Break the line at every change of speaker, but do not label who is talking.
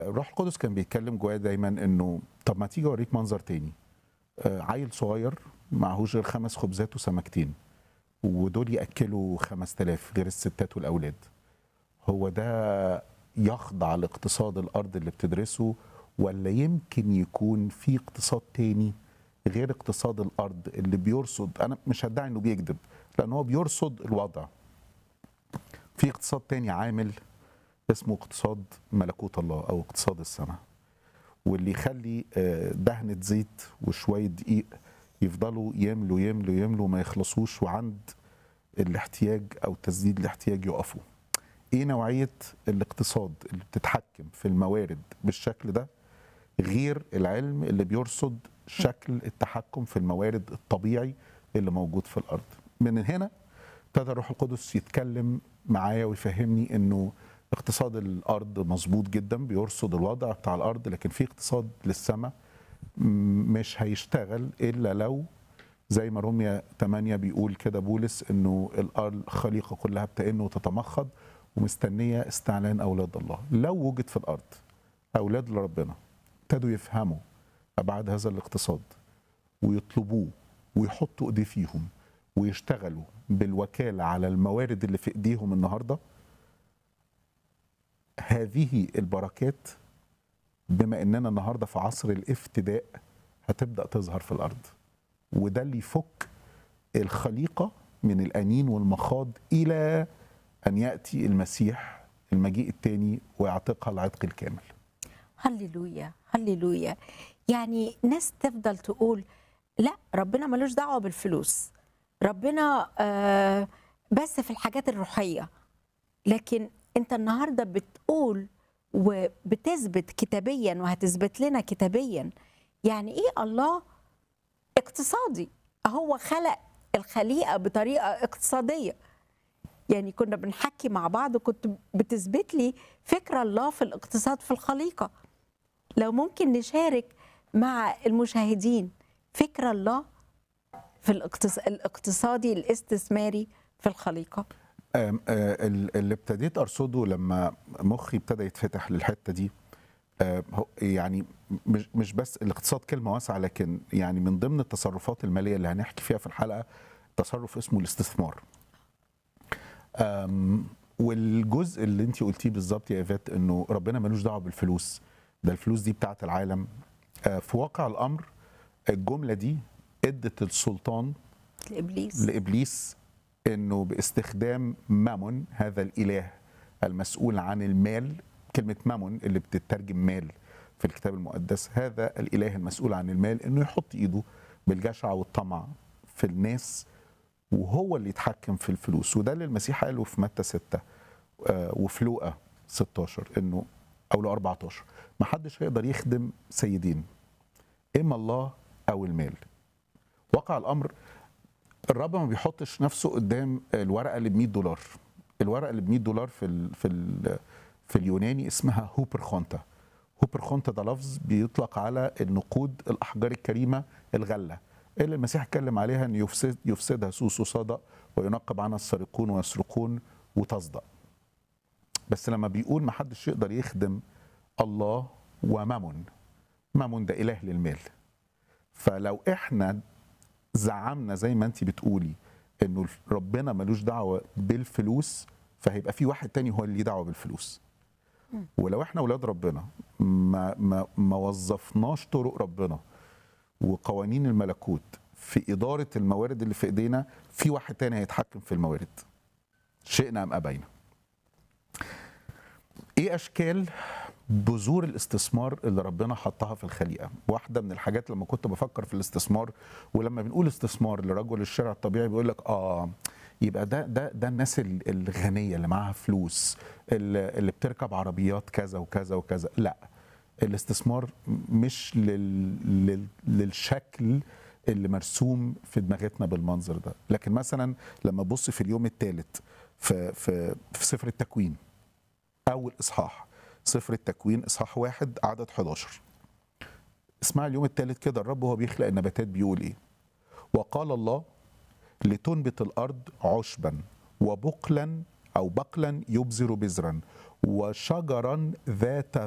الروح القدس كان بيتكلم جوايا دايما انه طب ما تيجي اوريك منظر تاني آه، عيل صغير معهوش غير خمس خبزات وسمكتين ودول ياكلوا 5000 غير الستات والاولاد هو ده يخضع لاقتصاد الارض اللي بتدرسه ولا يمكن يكون في اقتصاد تاني غير اقتصاد الارض اللي بيرصد انا مش هدعي انه بيكذب لان هو بيرصد الوضع في اقتصاد تاني عامل اسمه اقتصاد ملكوت الله او اقتصاد السماء واللي يخلي آه، دهنة زيت وشوية دقيق يفضلوا يملوا يملوا يملوا ما يخلصوش وعند الاحتياج او تسديد الاحتياج يقفوا ايه نوعية الاقتصاد اللي بتتحكم في الموارد بالشكل ده غير العلم اللي بيرصد شكل التحكم في الموارد الطبيعي اللي موجود في الارض من هنا ابتدى الروح القدس يتكلم معايا ويفهمني انه اقتصاد الارض مظبوط جدا بيرصد الوضع بتاع الارض لكن في اقتصاد للسماء م- مش هيشتغل الا لو زي ما روميا 8 بيقول كده بولس انه الارض الخليقه كلها بتئن وتتمخض ومستنيه استعلان اولاد الله لو وجد في الارض اولاد لربنا ابتدوا يفهموا ابعاد هذا الاقتصاد ويطلبوه ويحطوا ايديه فيهم ويشتغلوا بالوكاله على الموارد اللي في ايديهم النهارده هذه البركات بما اننا النهارده في عصر الافتداء هتبدا تظهر في الارض وده اللي يفك الخليقه من الانين والمخاض الى ان ياتي المسيح المجيء الثاني ويعتقها العتق الكامل
هللويا هللويا يعني ناس تفضل تقول لا ربنا ملوش دعوه بالفلوس ربنا آه بس في الحاجات الروحيه لكن انت النهارده بتقول وبتثبت كتابيا وهتثبت لنا كتابيا يعني ايه الله اقتصادي هو خلق الخليقه بطريقه اقتصاديه يعني كنا بنحكي مع بعض وكنت بتثبت لي فكرة الله في الاقتصاد في الخليقة لو ممكن نشارك مع المشاهدين فكرة الله في الاقتص... الاقتصادي الاستثماري في الخليقة
آم، آه، ال- اللي ابتديت ارصده لما مخي ابتدى يتفتح للحته دي آه، هو- يعني مش مش بس الاقتصاد كلمه واسعه لكن يعني من ضمن التصرفات الماليه اللي هنحكي فيها في الحلقه تصرف اسمه الاستثمار. آم، والجزء اللي انت قلتيه بالظبط يا ايفات انه ربنا ملوش دعوه بالفلوس ده الفلوس دي بتاعت العالم آه، في واقع الامر الجمله دي ادت السلطان
لإبليس
لابليس انه باستخدام مامون هذا الاله المسؤول عن المال كلمه مامون اللي بتترجم مال في الكتاب المقدس هذا الاله المسؤول عن المال انه يحط ايده بالجشع والطمع في الناس وهو اللي يتحكم في الفلوس وده اللي المسيح قاله في متى 6 آه، وفي لوقا 16 انه او لو 14 ما حدش هيقدر يخدم سيدين اما الله او المال واقع الامر الرب ما بيحطش نفسه قدام الورقه اللي ب 100 دولار الورقه اللي ب 100 دولار في ال في ال في اليوناني اسمها هوبر خونتا هوبر خونتا ده لفظ بيطلق على النقود الاحجار الكريمه الغله اللي المسيح اتكلم عليها ان يفسد يفسدها سوس وصدأ وينقب عنها السارقون ويسرقون وتصدأ بس لما بيقول ما حدش يقدر يخدم الله ومامون مامون ده اله للمال فلو احنا زعمنا زي ما انت بتقولي انه ربنا ملوش دعوه بالفلوس فهيبقى في واحد تاني هو اللي ليه دعوه بالفلوس ولو احنا اولاد ربنا ما ما ما وظفناش طرق ربنا وقوانين الملكوت في اداره الموارد اللي في ايدينا في واحد تاني هيتحكم في الموارد شئنا ام ابينا ايه اشكال بذور الاستثمار اللي ربنا حطها في الخليقه واحده من الحاجات لما كنت بفكر في الاستثمار ولما بنقول استثمار لرجل الشارع الطبيعي بيقول لك اه يبقى ده ده ده الناس ال- الغنيه اللي معاها فلوس اللي اللي بتركب عربيات كذا وكذا وكذا لا الاستثمار مش لل لل للشكل اللي مرسوم في دماغتنا بالمنظر ده لكن مثلا لما ابص في اليوم الثالث في في في سفر التكوين اول اصحاح سفر التكوين اصحاح واحد عدد 11 اسمع اليوم الثالث كده الرب وهو بيخلق النباتات بيقول ايه وقال الله لتنبت الارض عشبا وبقلا او بقلا يبذر بذرا وشجرا ذات